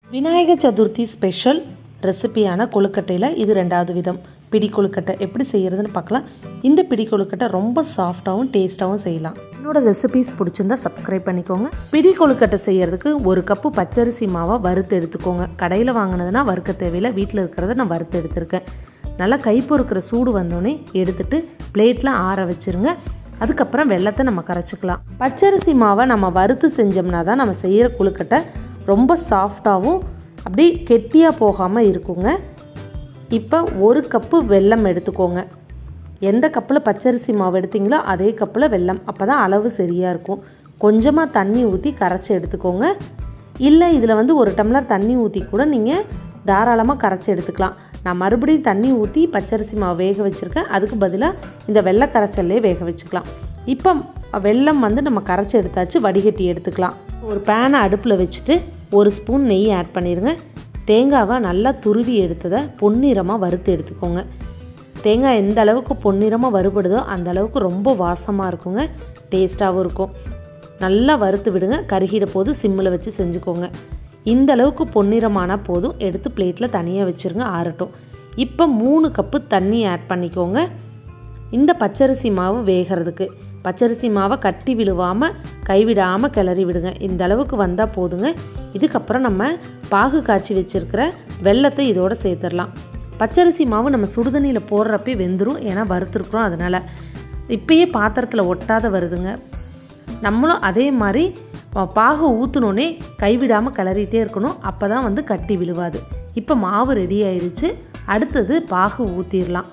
Vinayaka Chaturthi special ரெசிபியான கொழுக்கட்டையில் இது ரெண்டாவது விதம் பிடி கொழுக்கட்டை எப்படி செய்கிறதுன்னு பார்க்கலாம் இந்த பிடி கொழுக்கட்டை ரொம்ப சாஃப்டாகவும் டேஸ்ட்டாகவும் செய்யலாம் என்னோட ரெசிபிஸ் பிடிச்சிருந்தா சப்ஸ்கிரைப் பண்ணிக்கோங்க பிடி கொழுக்கட்டை செய்யறதுக்கு ஒரு கப்பு பச்சரிசி மாவை வறுத்து எடுத்துக்கோங்க கடையில் வாங்கினதுனா வறுக்க தேவையில்லை வீட்டில் இருக்கிறத நான் வறுத்து எடுத்திருக்கேன் நல்லா கை பொறுக்கிற சூடு வந்தோடனே எடுத்துட்டு பிளேட்டில் ஆற வச்சிருங்க அதுக்கப்புறம் வெள்ளத்தை நம்ம கரைச்சிக்கலாம் பச்சரிசி மாவை நம்ம வறுத்து செஞ்சோம்னா தான் நம்ம செய்கிற கொழுக்கட்டை ரொம்ப சாஃப்டாகவும் அப்படியே கெட்டியாக போகாமல் இருக்குங்க இப்போ ஒரு கப்பு வெல்லம் எடுத்துக்கோங்க எந்த கப்பில் பச்சரிசி மாவு எடுத்தீங்களோ அதே கப்பில் வெல்லம் அப்போ தான் அளவு சரியாக இருக்கும் கொஞ்சமாக தண்ணி ஊற்றி கரைச்சி எடுத்துக்கோங்க இல்லை இதில் வந்து ஒரு டம்ளர் தண்ணி ஊற்றி கூட நீங்கள் தாராளமாக கரைச்சி எடுத்துக்கலாம் நான் மறுபடியும் தண்ணி ஊற்றி பச்சரிசி மாவு வேக வச்சுருக்கேன் அதுக்கு பதிலாக இந்த வெள்ளை கரைச்சல்லே வேக வச்சுக்கலாம் இப்போ வெல்லம் வந்து நம்ம கரைச்சி எடுத்தாச்சு வடிகட்டி எடுத்துக்கலாம் ஒரு பேனை அடுப்பில் வச்சுட்டு ஒரு ஸ்பூன் நெய் ஆட் பண்ணிடுங்க தேங்காவை நல்லா துருவி எடுத்ததை பொன்னிறமாக வறுத்து எடுத்துக்கோங்க தேங்காய் எந்த அளவுக்கு பொன்னிறமாக வறுபடுதோ அந்த அளவுக்கு ரொம்ப வாசமாக இருக்குங்க டேஸ்ட்டாகவும் இருக்கும் நல்லா வறுத்து விடுங்க கருகிட போது சிம்மில் வச்சு செஞ்சுக்கோங்க இந்த அளவுக்கு பொன்னிறமான போதும் எடுத்து பிளேட்டில் தனியாக வச்சுருங்க ஆறட்டும் இப்போ மூணு கப்பு தண்ணி ஆட் பண்ணிக்கோங்க இந்த பச்சரிசி மாவு வேகிறதுக்கு பச்சரிசி மாவை கட்டி விழுவாமல் கைவிடாமல் கிளறி விடுங்க இந்த அளவுக்கு வந்தால் போதுங்க இதுக்கப்புறம் நம்ம பாகு காய்ச்சி வச்சுருக்கிற வெள்ளத்தை இதோடு சேர்த்துடலாம் பச்சரிசி மாவு நம்ம சுடுதண்ணியில் போடுறப்பே வெந்துடும் ஏன்னா வறுத்துருக்குறோம் அதனால் இப்பயே பாத்திரத்தில் ஒட்டாத வருதுங்க நம்மளும் அதே மாதிரி பாகு ஊற்றினோன்னே கைவிடாமல் கிளறிட்டே இருக்கணும் அப்போ தான் வந்து கட்டி விழுவாது இப்போ மாவு ரெடி ஆயிடுச்சு அடுத்தது பாகு ஊற்றிடலாம்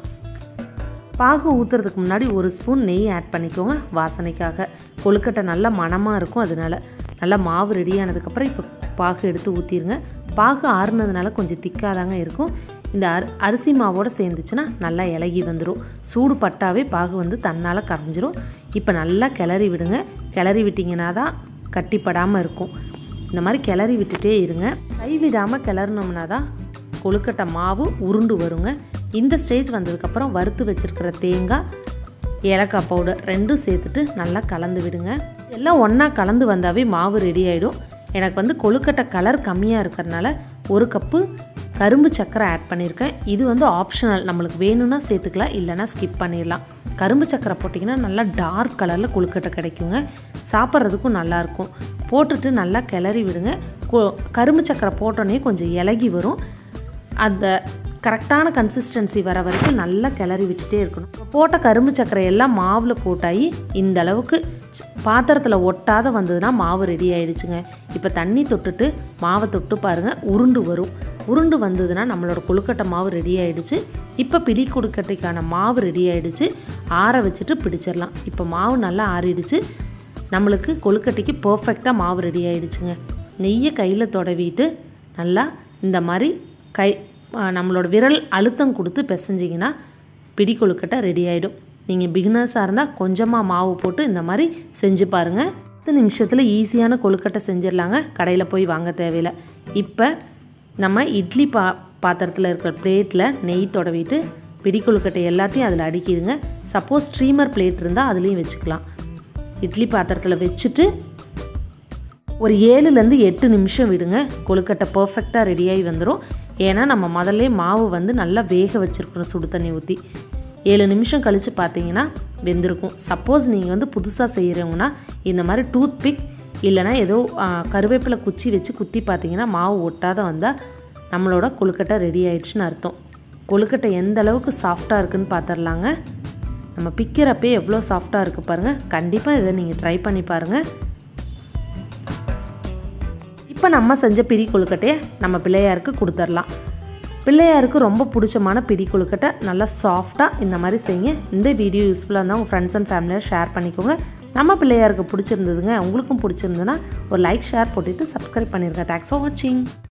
பாகு ஊற்றுறதுக்கு முன்னாடி ஒரு ஸ்பூன் நெய் ஆட் பண்ணிக்கோங்க வாசனைக்காக கொழுக்கட்டை நல்லா மணமாக இருக்கும் அதனால நல்லா மாவு ரெடி ஆனதுக்கப்புறம் இப்போ பாகு எடுத்து ஊற்றிடுங்க பாகு ஆறுனதுனால கொஞ்சம் திக்காதாங்க இருக்கும் இந்த அரி அரிசி மாவோடு சேர்ந்துச்சுன்னா நல்லா இலகி வந்துடும் சூடு பட்டாவே பாகு வந்து தன்னால் கரைஞ்சிரும் இப்போ நல்லா கிளறி விடுங்க கிளறி விட்டிங்கன்னா தான் கட்டிப்படாமல் இருக்கும் இந்த மாதிரி கிளறி விட்டுட்டே இருங்க கைவிடாமல் கிளறினோம்னா தான் கொழுக்கட்டை மாவு உருண்டு வருங்க இந்த ஸ்டேஜ் வந்ததுக்கப்புறம் வறுத்து வச்சுருக்கிற தேங்காய் ஏலக்காய் பவுடர் ரெண்டும் சேர்த்துட்டு நல்லா கலந்து விடுங்க எல்லாம் ஒன்றா கலந்து வந்தாவே மாவு ரெடி ஆகிடும் எனக்கு வந்து கொழுக்கட்டை கலர் கம்மியாக இருக்கிறதுனால ஒரு கப்பு கரும்பு சக்கரை ஆட் பண்ணியிருக்கேன் இது வந்து ஆப்ஷனல் நம்மளுக்கு வேணும்னா சேர்த்துக்கலாம் இல்லைனா ஸ்கிப் பண்ணிடலாம் கரும்பு சக்கரை போட்டிங்கன்னா நல்லா டார்க் கலரில் கொழுக்கட்டை கிடைக்குங்க சாப்பிட்றதுக்கும் நல்லாயிருக்கும் போட்டுட்டு நல்லா கிளறி விடுங்க கரும்பு சக்கரை போட்டோன்னே கொஞ்சம் இலகி வரும் அந்த கரெக்டான கன்சிஸ்டன்சி வர வரைக்கும் நல்லா கிளறி விட்டுட்டே இருக்கணும் போட்ட கரும்பு சக்கரை எல்லாம் மாவில் கோட்டாகி இந்த அளவுக்கு பாத்திரத்தில் ஒட்டாத வந்ததுன்னா மாவு ரெடி ஆயிடுச்சுங்க இப்போ தண்ணி தொட்டுட்டு மாவை தொட்டு பாருங்கள் உருண்டு வரும் உருண்டு வந்ததுன்னா நம்மளோட கொழுக்கட்டை மாவு ரெடி ஆயிடுச்சு இப்போ பிடி கொழுக்கட்டைக்கான மாவு ரெடி ஆயிடுச்சு ஆற வச்சுட்டு பிடிச்சிடலாம் இப்போ மாவு நல்லா ஆறிடுச்சு நம்மளுக்கு கொழுக்கட்டைக்கு பர்ஃபெக்டாக மாவு ரெடி ஆயிடுச்சுங்க நெய்யை கையில் தொடவிட்டு நல்லா இந்த மாதிரி கை நம்மளோட விரல் அழுத்தம் கொடுத்து பிசைஞ்சிங்கன்னா பிடி கொழுக்கட்டை ரெடி ஆகிடும் நீங்கள் பிகினர்ஸாக இருந்தால் கொஞ்சமாக மாவு போட்டு இந்த மாதிரி செஞ்சு பாருங்கள் பத்து நிமிஷத்தில் ஈஸியான கொழுக்கட்டை செஞ்சிடலாங்க கடையில் போய் வாங்க தேவையில்லை இப்போ நம்ம இட்லி பா பாத்திரத்தில் இருக்கிற பிளேட்டில் நெய் தொடவிட்டு பிடி கொழுக்கட்டை எல்லாத்தையும் அதில் அடிக்கிடுங்க சப்போஸ் ஸ்ட்ரீமர் பிளேட் இருந்தால் அதுலேயும் வச்சுக்கலாம் இட்லி பாத்திரத்தில் வச்சுட்டு ஒரு ஏழுலேருந்து எட்டு நிமிஷம் விடுங்க கொழுக்கட்டை பர்ஃபெக்டாக ரெடியாகி வந்துடும் ஏன்னா நம்ம முதல்ல மாவு வந்து நல்லா வேக வச்சுருக்கணும் சுடு தண்ணி ஊற்றி ஏழு நிமிஷம் கழித்து பார்த்தீங்கன்னா வெந்திருக்கும் சப்போஸ் நீங்கள் வந்து புதுசாக செய்கிறவங்கன்னா இந்த மாதிரி டூத் பிக் இல்லைனா ஏதோ கருவேப்பிலை குச்சி வச்சு குத்தி பார்த்தீங்கன்னா மாவு ஒட்டாத வந்தால் நம்மளோட கொழுக்கட்டை ரெடி ஆயிடுச்சுன்னு அர்த்தம் கொழுக்கட்டை எந்த அளவுக்கு சாஃப்டாக இருக்குன்னு பார்த்துடலாங்க நம்ம பிக்கிறப்பே எவ்வளோ சாஃப்டாக இருக்குது பாருங்கள் கண்டிப்பாக இதை நீங்கள் ட்ரை பண்ணி பாருங்கள் இப்போ நம்ம செஞ்ச பிடி கொழுக்கட்டையை நம்ம பிள்ளையாருக்கு கொடுத்துடலாம் பிள்ளையாருக்கு ரொம்ப பிடிச்சமான பிடி கொழுக்கட்டை நல்லா சாஃப்டாக இந்த மாதிரி செய்யுங்க இந்த வீடியோ யூஸ்ஃபுல்லாக இருந்தால் உங்கள் ஃப்ரெண்ட்ஸ் அண்ட் ஃபேமிலியாக ஷேர் பண்ணிக்கோங்க நம்ம பிள்ளையாருக்கு பிடிச்சிருந்ததுங்க உங்களுக்கும் பிடிச்சிருந்ததுன்னா ஒரு லைக் ஷேர் போட்டுட்டு சப்ஸ்கிரைப் பண்ணிடுங்க தேங்க்ஸ் ஃபார் வாட்சிங்